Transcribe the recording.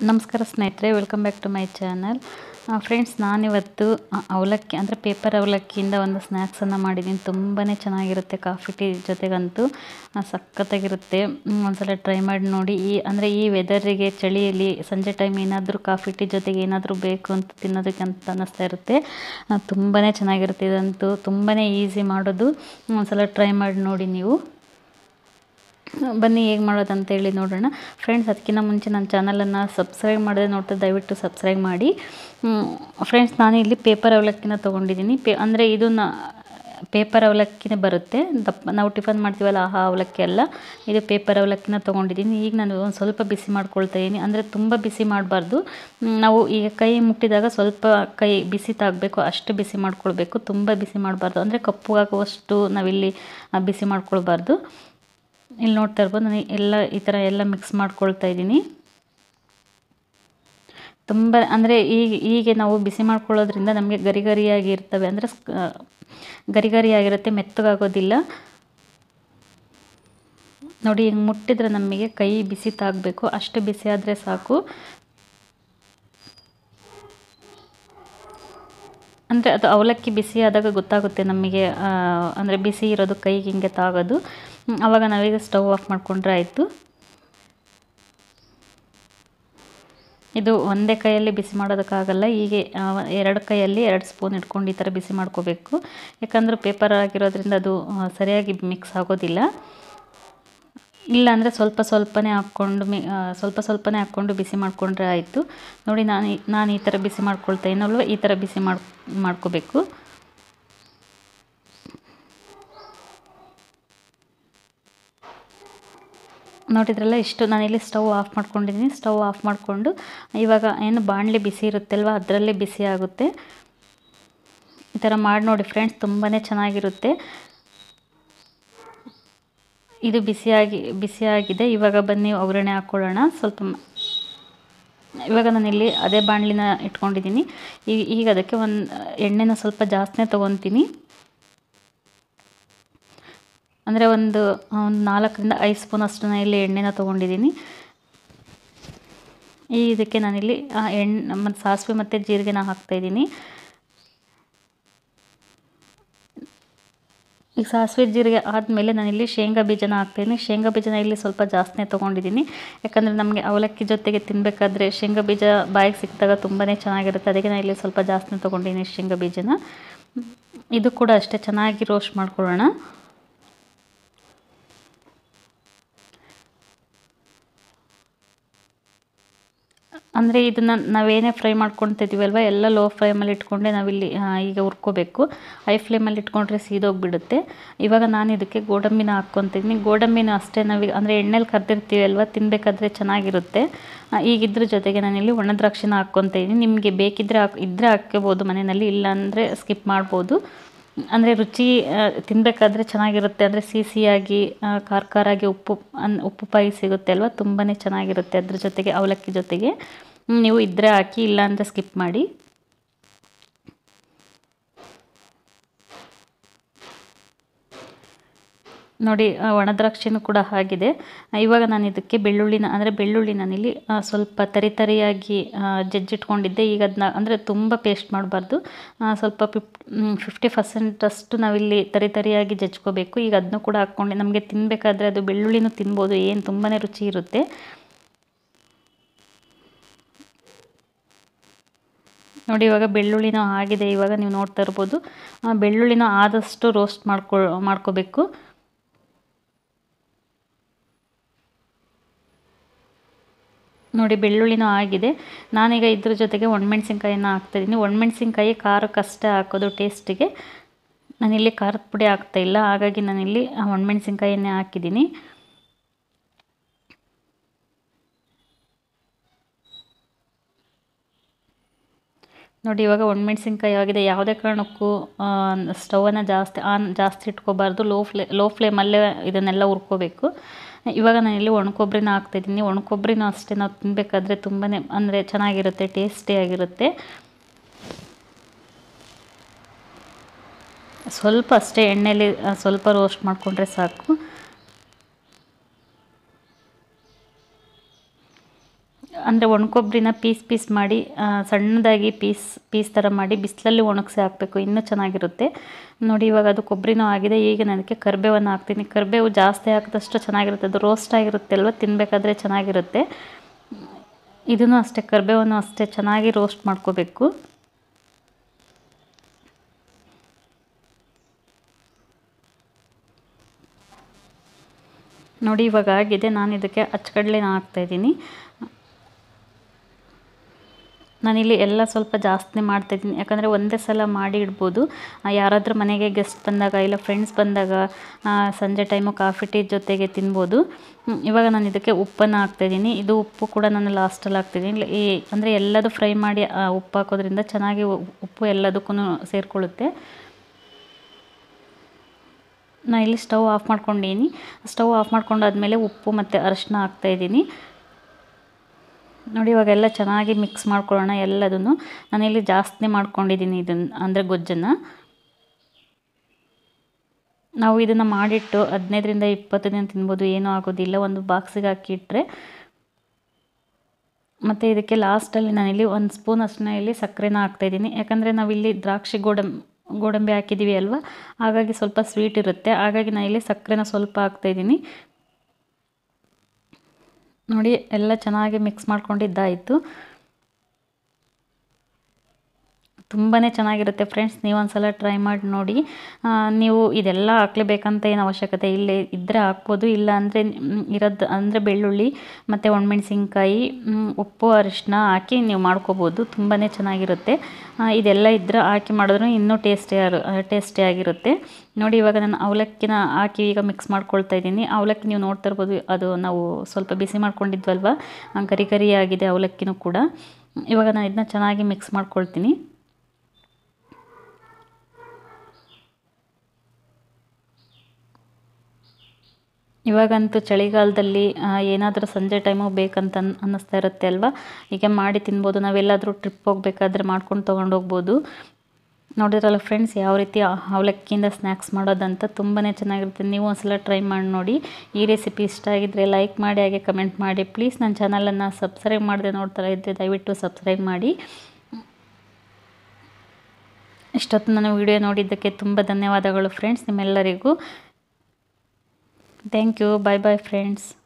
ನಮಸ್ಕಾರ ಸ್ನೇಹಿತರೆ welcome back to my channel friends ನಾನಿವತ್ತು ಅ, ಅವಲಕ್ಕಿ ಅಂದರೆ ಪೇಪರ್ ಅವಲಕ್ಕಿಯಿಂದ ಒಂದು ಸ್ನ್ಯಾಕ್ಸನ್ನು ಮಾಡಿದ್ದೀನಿ ತುಂಬಾ ಚೆನ್ನಾಗಿರುತ್ತೆ ಕಾಫಿ ಟೀ ಜೊತೆಗಂತೂ ಆ, ಸಖತ್ತಾಗಿರುತ್ತೆ ಮ್, ಒಂದ್ಸಲ ಟ್ರೈ ಮಾಡಿ ನೋಡಿ ಈ ಅಂದರೆ ಈ ವೆದರಿಗೆ ಚಳಿಯಲ್ಲಿ ಸಂಜೆ ಟೈಮ್ ಏನಾದರೂ ಕಾಫಿ ಟೀ ಜೊತೆಗೆ ಏನಾದರೂ ಬೇಕು ಅಂತ ತಿನ್ನೋದಕ್ಕೆ ಅಂತ ಅನ್ನಿಸ್ತಾ ಇರುತ್ತೆ ತುಂಬಾ ಚೆನ್ನಾಗಿರುತ್ತೆ ಇದಂತೂ ತುಂಬಾ ಈಸಿ ಮಾಡೋದು ಒಂದ್ಸಲ ಟ್ರೈ ಮಾಡಿ ನೋಡಿ ನೀವು ಬನ್ನಿ ಹೇಗೆ ಮಾಡೋದು ಅಂತೇಳಿ ನೋಡೋಣ ಫ್ರೆಂಡ್ಸ್ ಅದಕ್ಕಿಂತ ಮುಂಚೆ ನನ್ನ ಚಾನಲನ್ನು ಸಬ್ಸ್ಕ್ರೈಬ್ ಮಾಡದೆ ನೋಡ್ತಾ ದಯವಿಟ್ಟು ಸಬ್ಸ್ಕ್ರೈಬ್ ಮಾಡಿ ಫ್ರೆಂಡ್ಸ್ ನಾನು ಇಲ್ಲಿ ಪೇಪರ್ ಅವಲಕ್ಕಿನ ತೊಗೊಂಡಿದ್ದೀನಿ ಪೇ ಅಂದರೆ ಇದು ನ ಪೇಪರ್ ಅವಲಕ್ಕಿನೇ ಬರುತ್ತೆ ದಪ್ಪ ನಾವು ಟಿಫನ್ ಮಾಡ್ತೀವಲ್ಲ ಆ ಅವಲಕ್ಕಿ ಅಲ್ಲ ಇದು ಪೇಪರ್ ಅವಲಕ್ಕಿನ ತೊಗೊಂಡಿದ್ದೀನಿ ಈಗ ನಾನು ಒಂದು ಸ್ವಲ್ಪ ಬಿಸಿ ಮಾಡ್ಕೊಳ್ತಾ ಇದ್ದೀನಿ ಅಂದರೆ ತುಂಬ ಬಿಸಿ ಮಾಡಬಾರ್ದು ನಾವು ಈಗ ಕೈ ಮುಟ್ಟಿದಾಗ ಸ್ವಲ್ಪ ಕೈ ಬಿಸಿ ತಾಗಬೇಕು ಅಷ್ಟು ಬಿಸಿ ಮಾಡ್ಕೊಳ್ಬೇಕು ತುಂಬ ಬಿಸಿ ಮಾಡಬಾರ್ದು ಅಂದರೆ ಕಪ್ಪುಗಾಗುವಷ್ಟು ನಾವಿಲ್ಲಿ ಆ, ಬಿಸಿ ಮಾಡ್ಕೊಳ್ಬಾರ್ದು ಇಲ್ಲಿ ನೋಡ್ತಾ ಇರ್ಬೋದು ನಾನು ಎಲ್ಲ ಈ ಥರ ಎಲ್ಲ ಮಿಕ್ಸ್ ಮಾಡ್ಕೊಳ್ತಾ ಇದ್ದೀನಿ ತುಂಬ ಅಂದರೆ ಈಗ ಹೀಗೆ ನಾವು ಬಿಸಿ ಮಾಡ್ಕೊಳ್ಳೋದ್ರಿಂದ ನಮಗೆ ಗರಿ ಗರಿಯಾಗಿ ಇರ್ತವೆ ಅಂದರೆ ಗರಿ ಗರಿಯಾಗಿರುತ್ತೆ ಮೆತ್ತಗಾಗೋದಿಲ್ಲ ನೋಡಿ ಹಿಂಗೆ ಮುಟ್ಟಿದ್ರೆ ನಮಗೆ ಕೈ ಬಿಸಿ ತಾಗಬೇಕು ಅಷ್ಟು ಬಿಸಿ ಆದರೆ ಸಾಕು ಅಂದರೆ ಅದು ಅವಲಕ್ಕಿ ಬಿಸಿ ಆದಾಗ ಗೊತ್ತಾಗುತ್ತೆ ನಮಗೆ ಅಂದರೆ ಬಿಸಿ ಇರೋದು ಕೈಗೆ ಹಿಂಗೆ ತಾಗೋದು ಹ್ಮ್, ಆವಾಗ ನಾವೀಗ ಸ್ಟವ್ ಆಫ್ ಮಾಡಿಕೊಂಡ್ರೆ ಆಯಿತು ಇದು ಒಂದೇ ಕೈಯಲ್ಲಿ ಬಿಸಿ ಮಾಡೋದಕ್ಕಾಗಲ್ಲ ಹೀಗೆ ಆ, ಎರಡು ಕೈಯಲ್ಲಿ ಎರಡು ಸ್ಪೂನ್ ಇಟ್ಕೊಂಡು ಈ ಥರ ಬಿಸಿ ಮಾಡ್ಕೋಬೇಕು ಯಾಕಂದರೆ ಪೇಪರ್ ಆಗಿರೋದ್ರಿಂದ ಅದು ಆ, ಸರಿಯಾಗಿ ಮಿಕ್ಸ್ ಆಗೋದಿಲ್ಲ ಇಲ್ಲ ಅಂದರೆ ಸ್ವಲ್ಪ ಸ್ವಲ್ಪನೇ ಹಾಕ್ಕೊಂಡು ಮಿ ಆ, ಸ್ವಲ್ಪ ಸ್ವಲ್ಪನೇ ಹಾಕ್ಕೊಂಡು ಬಿಸಿ ಮಾಡಿಕೊಂಡ್ರೆ ಆಯಿತು ನೋಡಿ ನಾನು ಈ- ನಾನು ಈ ಥರ ಬಿಸಿ ಮಾಡ್ಕೊಳ್ತಾ ಏನಲ್ವ ಈ ಥರ ಬಿಸಿ ಮಾಡ್ ಮಾಡ್ಕೋಬೇಕು ನೋಡಿದ್ರಲ್ಲ ಇಷ್ಟು ನಾನಿಲ್ಲಿ ಸ್ಟವ್ ಆಫ್ ಮಾಡ್ಕೊಂಡಿದ್ದೀನಿ ಸ್ಟವ್ ಆಫ್ ಮಾಡಿಕೊಂಡು ಇವಾಗ ಏನು ಬಾಣಲೆ ಬಿಸಿ ಇರುತ್ತಲ್ವ ಅದರಲ್ಲೇ ಬಿಸಿ ಆಗುತ್ತೆ ಈ ಥರ ಮಾಡಿ ನೋಡಿ ಫ್ರೆಂಡ್ಸ್ ತುಂಬಾ ಚೆನ್ನಾಗಿರುತ್ತೆ ಇದು ಬಿಸಿಯಾಗಿ ಬಿಸಿಯಾಗಿದೆ ಇವಾಗ ಬನ್ನಿ ಒಗ್ಗರಣೆ ಹಾಕ್ಕೊಳ್ಳೋಣ ಸ್ವಲ್ಪ ಮ- ಇವಾಗ ನಾನಿಲ್ಲಿ ಅದೇ ಬಾಣಲಿನ ಇಟ್ಕೊಂಡಿದ್ದೀನಿ ಈಗ ಈಗ ಅದಕ್ಕೆ ಒಂದು ಎಣ್ಣೆನ ಸ್ವಲ್ಪ ಜಾಸ್ತಿನೇ ತೊಗೊತೀನಿ ಅಂದರೆ ಒಂದು ಒಂದು ನಾಲ್ಕರಿಂದ ಐದು ಸ್ಪೂನ್ ಅಷ್ಟು ನಾನು ಇಲ್ಲಿ ಎಣ್ಣೆನ ತೊಗೊಂಡಿದ್ದೀನಿ ಈ ಇದಕ್ಕೆ ನಾನಿಲ್ಲಿ ಆ ಎಣ್ಣೆ ಮತ್ತು ಸಾಸಿವೆ ಮತ್ತು ಜೀರಿಗೆನ ಹಾಕ್ತಾಯಿದ್ದೀನಿ ಈಗ ಸಾಸಿವೆ ಜೀರಿಗೆ ಆದಮೇಲೆ ನಾನಿಲ್ಲಿ ಶೇಂಗಾ ಬೀಜನ ಹಾಕ್ತಾಯಿದ್ದೀನಿ ಶೇಂಗಾ ಬೀಜನ ಇಲ್ಲಿ ಸ್ವಲ್ಪ ಜಾಸ್ತಿನೇ ತೊಗೊಂಡಿದ್ದೀನಿ ಯಾಕಂದರೆ ನಮಗೆ ಅವಲಕ್ಕಿ ಜೊತೆಗೆ ತಿನ್ನಬೇಕಾದ್ರೆ ಶೇಂಗಾ ಬೀಜ ಬಾಯಿಗೆ ಸಿಕ್ಕಿದಾಗ ತುಂಬಾ ಚೆನ್ನಾಗಿರುತ್ತೆ ಅದಕ್ಕೆ ನಾನು ಇಲ್ಲಿ ಸ್ವಲ್ಪ ಜಾಸ್ತಿನೇ ತೊಗೊಂಡಿದ್ದೀನಿ ಶೇಂಗಾ ಬೀಜನ ಇದು ಕೂಡ ಅಷ್ಟೇ ಚೆನ್ನಾಗಿ ರೋಸ್ಟ್ ಮಾಡ್ಕೊಳ್ಳೋಣ ಅಂದರೆ ಇದನ್ನು ನಾವೇನೇ ಫ್ರೈ ಮಾಡ್ಕೊತಿದ್ದೀವಲ್ವ ಎಲ್ಲ ಲೋ ಫ್ಲೇಮಲ್ಲಿ ಇಟ್ಕೊಂಡೆ ನಾವಿಲ್ಲಿ ಆ, ಈಗ ಹುರ್ಕೋಬೇಕು ಹೈ ಫ್ಲೇಮಲ್ಲಿ ಇಟ್ಕೊಂಡ್ರೆ ಸೀದೋಗ್ಬಿಡುತ್ತೆ ಇವಾಗ ನಾನು ಇದಕ್ಕೆ ಗೋಡಂಬಿನ ಹಾಕ್ಕೊತಿದ್ದೀನಿ ಗೋಡಂಬಿನ ಅಷ್ಟೇ ನಾವೀಗ ಅಂದರೆ ಎಣ್ಣೆಲಿ ಕರೆದಿರ್ತೀವಲ್ವ ತಿನ್ನಬೇಕಾದ್ರೆ ಚೆನ್ನಾಗಿರುತ್ತೆ ಆ, ಈಗ ಇದ್ರ ಜೊತೆಗೆ ನಾನಿಲ್ಲಿ ಒಣ ದ್ರಾಕ್ಷಿನ ಹಾಕ್ಕೊತಾ ಇದ್ದೀನಿ ನಿಮಗೆ ಬೇಕಿದ್ದರೆ ಹಾಕ್ ಇದ್ದರೆ ಹಾಕ್ಕೋಬೋದು ಮನೆಯಲ್ಲಿ ಇಲ್ಲಾಂದರೆ ಸ್ಕಿಪ್ ಮಾಡ್ಬೋದು ಅಂದರೆ ರುಚಿ ಆ, ತಿನ್ನಬೇಕಾದ್ರೆ ಚೆನ್ನಾಗಿರುತ್ತೆ ಅಂದರೆ ಸಿಹಿ ಸಿಹಿಯಾಗಿ ಆ, ಖಾರ ಖಾರಾಗಿ ಉಪ್ಪು ಅನ್ ಉಪ್ಪು ಪಾಯಿ ಸಿಗುತ್ತೆ ಅಲ್ವಾ ತುಂಬಾ ಚೆನ್ನಾಗಿರುತ್ತೆ ಅದ್ರ ಜೊತೆಗೆ ಅವಲಕ್ಕಿ ಜೊತೆಗೆ ಹ್ಮ್, ನೀವು ಇದ್ದರೆ ಹಾಕಿ ಇಲ್ಲಾಂದರೆ ಸ್ಕಿಪ್ ಮಾಡಿ ನೋಡಿ ಆ, ಒಣ ದ್ರಾಕ್ಷಿನೂ ಕೂಡ ಆಗಿದೆ ಆ, ಇವಾಗ ನಾನು ಇದಕ್ಕೆ ಬೆಳ್ಳುಳ್ಳಿನ ಅಂದರೆ ಬೆಳ್ಳುಳ್ಳಿ ನಾನಿಲ್ಲಿ ಆ, ಸ್ವಲ್ಪ ತರಿ ತರಿಯಾಗಿ ಆ, ಜಜ್ಜಿಟ್ಕೊಂಡಿದ್ದೆ ಈಗ ಅದನ್ನ ಅಂದರೆ ತುಂಬ ಪೇಸ್ಟ್ ಮಾಡಬಾರ್ದು ಸ್ವಲ್ಪ ಫಿಫ್ಟ್ ಫಿಫ್ಟಿ ಪರ್ಸೆಂಟ್ ಅಷ್ಟು ನಾವಿಲ್ಲಿ ತರಿ ತರಿಯಾಗಿ ಜಜ್ಕೋಬೇಕು ಈಗ ಅದನ್ನು ಕೂಡ ಹಾಕ್ಕೊಂಡು ನಮಗೆ ತಿನ್ನಬೇಕಾದ್ರೆ ಅದು ಬೆಳ್ಳುಳ್ಳಿನೂ ತಿನ್ಬೋದು ಏನು ತುಂಬಾ ರುಚಿ ಇರುತ್ತೆ ನೋಡಿ ಇವಾಗ ಬೆಳ್ಳುಳ್ಳಿನೂ ಆಗಿದೆ ಇವಾಗ ನೀವು ನೋಡ್ತಾ ಇರ್ಬೋದು ಆ, ಬೆಳ್ಳುಳ್ಳಿನ ಆದಷ್ಟು ರೋಸ್ಟ್ ಮಾಡ್ಕೊ ಮಾಡ್ಕೋಬೇಕು ನೋಡಿ ಬೆಳ್ಳುಳ್ಳಿನೂ ಆಗಿದೆ ನಾನೀಗ ಇದ್ರ ಜೊತೆಗೆ ಒಣಮೆಣ್ಸಿನ್ಕಾಯಿನ ಹಾಕ್ತಾಯಿದ್ದೀನಿ ಒಣಮೆಣ್ಸಿನ್ಕಾಯಿ ಖಾರಕ್ಕಷ್ಟೇ ಹಾಕೋದು ಟೇಸ್ಟಿಗೆ ನಾನಿಲ್ಲಿ ಖಾರದ ಪುಡಿ ಹಾಕ್ತಾಯಿಲ್ಲ ಹಾಗಾಗಿ ನಾನಿಲ್ಲಿ ಒಣಮೆಣ್ಸಿನ್ಕಾಯನ್ನೇ ಹಾಕಿದ್ದೀನಿ ನೋಡಿ ಇವಾಗ ಒಣಮೆಣ್ಸಿನ್ಕಾಯಿ ಆಗಿದೆ ಯಾವುದೇ ಕಾರಣಕ್ಕೂ ಸ್ಟವನ್ನು ಜಾಸ್ತಿ ಆನ್ ಜಾಸ್ತಿ ಇಟ್ಕೋಬಾರ್ದು ಲೋ ಫ್ಲೇ ಲೋ ಫ್ಲೇಮಲ್ಲೇ ಇದನ್ನೆಲ್ಲ ಹುರ್ಕೋಬೇಕು ಇವಾಗ ನಾನಿಲ್ಲಿ ಒಣಕೊಬ್ಬರಿನ ಹಾಕ್ತಾಯಿದ್ದೀನಿ ಒಣಕೊಬ್ಬರಿನೂ ಅಷ್ಟೇ ನಾವು ತಿನ್ನಬೇಕಾದ್ರೆ ತುಂಬಾ ಅಂದರೆ ಚೆನ್ನಾಗಿರುತ್ತೆ ಟೇಸ್ಟಿಯಾಗಿರುತ್ತೆ ಸ್ವಲ್ಪ ಅಷ್ಟೇ ಎಣ್ಣೆಲಿ ಆ, ಸ್ವಲ್ಪ ರೋಸ್ಟ್ ಮಾಡಿಕೊಂಡ್ರೆ ಸಾಕು ಅಂದರೆ ಒಣಕೊಬ್ಬರಿನ ಪೀಸ್ ಪೀಸ್ ಮಾಡಿ ಆ, ಸಣ್ಣದಾಗಿ ಪೀಸ್ ಪೀಸ್ ಥರ ಮಾಡಿ ಬಿಸಿಲಲ್ಲಿ ಒಣಗಿಸಿ ಹಾಕಬೇಕು ಇನ್ನೂ ಚೆನ್ನಾಗಿರುತ್ತೆ ನೋಡಿ ಇವಾಗ ಅದು ಕೊಬ್ಬರಿನೂ ಆಗಿದೆ ಈಗ ನಾನು ಅದಕ್ಕೆ ಕರಿಬೇವನ್ನು ಹಾಕ್ತೀನಿ ಕರಿಬೇವು ಜಾಸ್ತಿ ಹಾಕಿದಷ್ಟು ಚೆನ್ನಾಗಿರುತ್ತೆ ಅದು ರೋಸ್ಟ್ ಆಗಿರುತ್ತೆ ಅಲ್ವ ತಿನ್ನಬೇಕಾದ್ರೆ ಚೆನ್ನಾಗಿರುತ್ತೆ ಇದನ್ನು ಅಷ್ಟೇ ಕರಿಬೇವನ್ನು ಅಷ್ಟೇ ಚೆನ್ನಾಗಿ ರೋಸ್ಟ್ ಮಾಡ್ಕೋಬೇಕು ನೋಡಿ ಇವಾಗ ಆಗಿದೆ ನಾನು ಇದಕ್ಕೆ ಅಚ್ಚಕಡ್ಲೆನ ಹಾಕ್ತಾಯಿದ್ದೀನಿ ನಾನಿಲ್ಲಿ ಎಲ್ಲ ಸ್ವಲ್ಪ ಜಾಸ್ತಿ ಮಾಡ್ತಾಯಿದ್ದೀನಿ ಯಾಕಂದರೆ ಒಂದೇ ಸಲ ಮಾಡಿ ಇಡ್ಬೋದು ಆ, ಯಾರಾದರೂ ಮನೆಗೆ ಗೆಸ್ಟ್ ಬಂದಾಗ ಇಲ್ಲ ಫ್ರೆಂಡ್ಸ್ ಬಂದಾಗ ಆ, ಸಂಜೆ ಟೈಮು ಕಾಫಿ ಟೀ ಜೊತೆಗೆ ತಿನ್ಬೋದು ಹ್ಮ್, ಇವಾಗ ನಾನು ಇದಕ್ಕೆ ಉಪ್ಪನ್ನು ಹಾಕ್ತಾಯಿದ್ದೀನಿ ಇದು ಉಪ್ಪು ಕೂಡ ನಾನು ಲಾಸ್ಟಲ್ಲಿ ಹಾಕ್ತಿದ್ದೀನಿ ಈ ಅಂದರೆ ಎಲ್ಲದು ಫ್ರೈ ಮಾಡಿ ಆ, ಉಪ್ಪು ಹಾಕೋದ್ರಿಂದ ಚೆನ್ನಾಗಿ ಉ- ಉಪ್ಪು ಎಲ್ಲದಕ್ಕೂ ಸೇರಿಕೊಳ್ಳುತ್ತೆ ನಾನು ಇಲ್ಲಿ ಸ್ಟವ್ ಆಫ್ ಮಾಡ್ಕೊಂಡಿದ್ದೀನಿ ಸ್ಟವ್ ಆಫ್ ಮಾಡ್ಕೊಂಡಾದ್ಮೇಲೆ ಉಪ್ಪು ಮತ್ತು ಅರಶಿನ ಹಾಕ್ತಾಯಿದ್ದೀನಿ ನೋಡಿ ಇವಾಗೆಲ್ಲ ಚೆನ್ನಾಗಿ ಮಿಕ್ಸ್ ಮಾಡ್ಕೊಳ್ಳೋಣ ಎಲ್ಲದನ್ನು ನಾನಿಲ್ಲಿ ಜಾಸ್ತಿ ಮಾಡ್ಕೊಂಡಿದ್ದೀನಿ ಇದನ್ನು ಅಂದರೆ ಗೊಜ್ಜನ್ನು ನಾವು ಇದನ್ನು ಮಾಡಿಟ್ಟು ಹದಿನೈದರಿಂದ ಇಪ್ಪತ್ತು ದಿನ ತಿನ್ಬೋದು ಏನೂ ಆಗೋದಿಲ್ಲ ಒಂದು ಬಾಕ್ಸಿಗೆ ಹಾಕಿಟ್ರೆ ಮತ್ತು ಇದಕ್ಕೆ ಲಾಸ್ಟಲ್ಲಿ ನಾನಿಲ್ಲಿ ಒಂದು ಸ್ಪೂನ್ ಅಷ್ಟನ್ನ ಇಲ್ಲಿ ಸಕ್ಕರೆನ ಹಾಕ್ತಾಯಿದ್ದೀನಿ ಯಾಕಂದರೆ ನಾವಿಲ್ಲಿ ದ್ರಾಕ್ಷಿ ಗೋಡಂಬಿ ಗೋಡಂಬಿ ಹಾಕಿದ್ದೀವಿ ಅಲ್ವಾ ಹಾಗಾಗಿ ಸ್ವಲ್ಪ ಸ್ವೀಟ್ ಇರುತ್ತೆ ಹಾಗಾಗಿ ನಾನಿಲ್ಲಿ ಸಕ್ಕರೆನ ಸ್ವಲ್ಪ ಹಾಕ್ತಾಯಿದ್ದೀನಿ ನೋಡಿ ಎಲ್ಲ ಚೆನ್ನಾಗಿ ಮಿಕ್ಸ್ ಮಾಡ್ಕೊಂಡಿದ್ದಾಯಿತು ತುಂಬಾ ಚೆನ್ನಾಗಿರುತ್ತೆ ಫ್ರೆಂಡ್ಸ್ ನೀವು ಒಂದ್ಸಲ ಟ್ರೈ ಮಾಡಿ ನೋಡಿ ಆ, ನೀವು ಇದೆಲ್ಲ ಹಾಕ್ಲೇಬೇಕಂತ ಏನು ಅವಶ್ಯಕತೆ ಇಲ್ಲ ಇದ್ದರೆ ಹಾಕ್ಬೋದು ಇಲ್ಲ ಅಂದರೆ ಇರೋದು ಅಂದರೆ ಬೆಳ್ಳುಳ್ಳಿ ಮತ್ತು ಒಣಮೆಣ್ಸಿನ್ಕಾಯಿ ಮ್, ಉಪ್ಪು ಅರಿಶಿನ ಹಾಕಿ ನೀವು ಮಾಡ್ಕೋಬೋದು ತುಂಬಾ ಚೆನ್ನಾಗಿರುತ್ತೆ ಆ, ಇದೆಲ್ಲ ಇದ್ದರೆ ಹಾಕಿ ಮಾಡಿದ್ರು ಇನ್ನೂ ಟೇಸ್ಟಿ ಟೇಸ್ಟಿಯಾಗಿರುತ್ತೆ ನೋಡಿ ಇವಾಗ ನಾನು ಅವಲಕ್ಕಿನ ಹಾಕಿ ಈಗ ಮಿಕ್ಸ್ ಮಾಡ್ಕೊಳ್ತಾ ಇದ್ದೀನಿ ಅವಲಕ್ಕಿ ನೀವು ನೋಡ್ತಾ ಇರ್ಬೋದು ಅದು ನಾವು ಸ್ವಲ್ಪ ಬಿಸಿ ಮಾಡ್ಕೊಂಡಿದ್ವಲ್ವ ಆ, ಕರಿ ಕರಿ ಆಗಿದೆ ಅವಲಕ್ಕಿನೂ ಕೂಡ ಇವಾಗ ನಾನು ಇದನ್ನ ಚೆನ್ನಾಗಿ ಮಿಕ್ಸ್ ಮಾಡ್ಕೊಳ್ತೀನಿ ಇವಾಗಂತೂ ಚಳಿಗಾಲದಲ್ಲಿ ಏನಾದರೂ ಸಂಜೆ ಟೈಮು ಬೇಕಂತ ಅನ್- ಅನ್ನಿಸ್ತಾ ಇರುತ್ತೆ ಅಲ್ವಾ ಹೀಗೆ ಮಾಡಿ ತಿನ್ಬೋದು ನಾವೆಲ್ಲಾದರೂ ಟ್ರಿಪ್ ಹೋಗ್ಬೇಕಾದ್ರೆ ಮಾಡ್ಕೊಂಡು ತೊಗೊಂಡು ಹೋಗ್ಬೋದು ನೋಡಿದ್ರಲ್ಲ ಫ್ರೆಂಡ್ಸ್ ಯಾವ ರೀತಿ ಆ- ಅವಲಕ್ಕಿಯಿಂದ ಸ್ನ್ಯಾಕ್ಸ್ ಮಾಡೋದಂತ ತುಂಬಾ ಚೆನ್ನಾಗಿರುತ್ತೆ ನೀವು ಒಂದ್ಸಲ ಟ್ರೈ ಮಾಡಿ ನೋಡಿ ಈ ರೆಸಿಪಿ ಇಷ್ಟ ಆಗಿದ್ದರೆ ಲೈಕ್ ಮಾಡಿ ಹಾಗೆ ಕಮೆಂಟ್ ಮಾಡಿ ಪ್ಲೀಸ್ ನನ್ನ ಚಾನಲನ್ನು ಸಬ್ಸ್ಕ್ರೈಬ್ ಮಾಡದೆ ನೋಡ್ತಾ ಇದ್ದರೆ ದಯವಿಟ್ಟು ಸಬ್ಸ್ಕ್ರೈಬ್ ಮಾಡಿ ಇಷ್ಟೊತ್ತು ನಾನು ವಿಡಿಯೋ ನೋಡಿದ್ದಕ್ಕೆ ತುಂಬ ಧನ್ಯವಾದಗಳು ಫ್ರೆಂಡ್ಸ್ ನಿಮ್ಮೆಲ್ಲರಿಗೂ thank you bye bye friends